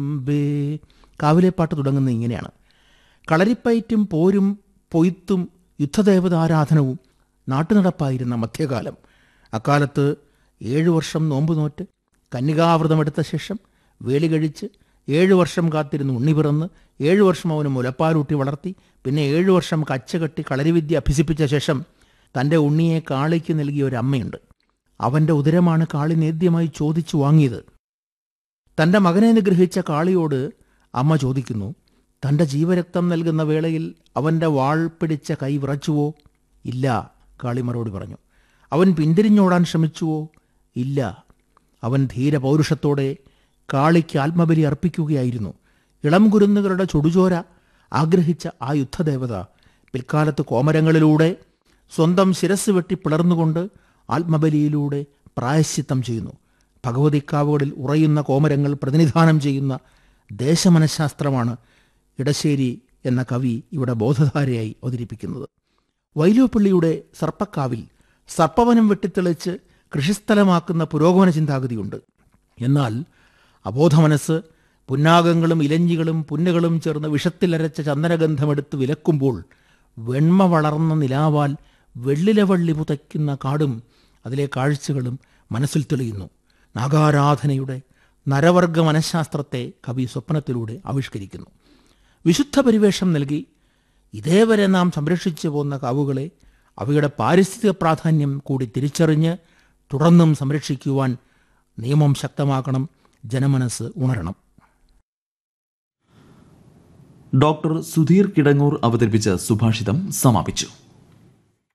bay കാവിലെ പാട്ട് തുടങ്ങുന്നത് ഇങ്ങനെയാണ് കളരിപ്പയറ്റും പോരും പൊയ്ത്തും യുദ്ധദേവതാരാധനവും നാട്ടുനടപ്പായിരുന്ന മധ്യകാലം അക്കാലത്ത് ഏഴു വർഷം നോമ്പ് നോറ്റ് കന്യകാവ്രതമെടുത്ത ശേഷം വേലി കഴിച്ച് ഏഴു വർഷം കാത്തിരുന്ന് ഉണ്ണി പിറന്ന് ഏഴു വർഷം അവന് മുലപ്പാലൂട്ടി വളർത്തി പിന്നെ ഏഴു വർഷം കച്ചകെട്ടി കളരിവിദ്യ അഭ്യസിപ്പിച്ച ശേഷം തൻ്റെ ഉണ്ണിയെ കാളിക്ക് നൽകിയ ഒരു അമ്മയുണ്ട് അവൻ്റെ ഉദരമാണ് കാളി നേദ്യമായി ചോദിച്ചു വാങ്ങിയത് തൻ്റെ മകനെ നിഗ്രഹിച്ച കാളിയോട് അമ്മ ചോദിക്കുന്നു തൻ്റെ ജീവരക്തം നൽകുന്ന വേളയിൽ അവൻ്റെ വാൾ പിടിച്ച കൈ വിറച്ചുവോ ഇല്ല കാളി മറുപടി പറഞ്ഞു അവൻ പിന്തിരിഞ്ഞോടാൻ ശ്രമിച്ചുവോ ഇല്ല അവൻ ധീരപൗരുഷത്തോടെ കാളിക്ക് ആത്മബലി അർപ്പിക്കുകയായിരുന്നു ഇളം കുരുന്നുകളുടെ ചുടുചോര ആഗ്രഹിച്ച ആ യുദ്ധദേവത പിൽക്കാലത്ത് കോമരങ്ങളിലൂടെ സ്വന്തം ശിരസ് വെട്ടി പിളർന്നുകൊണ്ട് ആത്മബലിയിലൂടെ പ്രായശ്ചിത്തം ചെയ്യുന്നു ഭഗവതിക്കാവുകളിൽ ഉറയുന്ന കോമരങ്ങൾ പ്രതിനിധാനം ചെയ്യുന്ന ദേശമനഃശാസ്ത്രമാണ് ഇടശ്ശേരി എന്ന കവി ഇവിടെ ബോധധാരയായി അവതരിപ്പിക്കുന്നത് വൈലോപ്പള്ളിയുടെ സർപ്പക്കാവിൽ സർപ്പവനം വെട്ടിത്തെളിച്ച് കൃഷിസ്ഥലമാക്കുന്ന പുരോഗമന ചിന്താഗതിയുണ്ട് എന്നാൽ അബോധമനസ്സ് പുന്നാഗങ്ങളും ഇലഞ്ഞികളും പുന്നുകളും ചേർന്ന് വിഷത്തിലരച്ച ചന്ദനഗന്ധമെടുത്ത് വിലക്കുമ്പോൾ വെണ്മ വളർന്ന നിലാവാൽ വെള്ളിലവള്ളി പുതയ്ക്കുന്ന കാടും അതിലെ കാഴ്ചകളും മനസ്സിൽ തെളിയുന്നു നാഗാരാധനയുടെ നരവർഗ മനഃശാസ്ത്രത്തെ കവി സ്വപ്നത്തിലൂടെ ആവിഷ്കരിക്കുന്നു വിശുദ്ധ പരിവേഷം നൽകി ഇതേവരെ നാം സംരക്ഷിച്ചു പോന്ന കാവുകളെ അവയുടെ പാരിസ്ഥിതിക പ്രാധാന്യം കൂടി തിരിച്ചറിഞ്ഞ് തുടർന്നും സംരക്ഷിക്കുവാൻ നിയമം ശക്തമാക്കണം ജനമനസ് ഉണരണം ഡോക്ടർ സുധീർ കിടങ്ങൂർ അവതരിപ്പിച്ച സുഭാഷിതം സമാപിച്ചു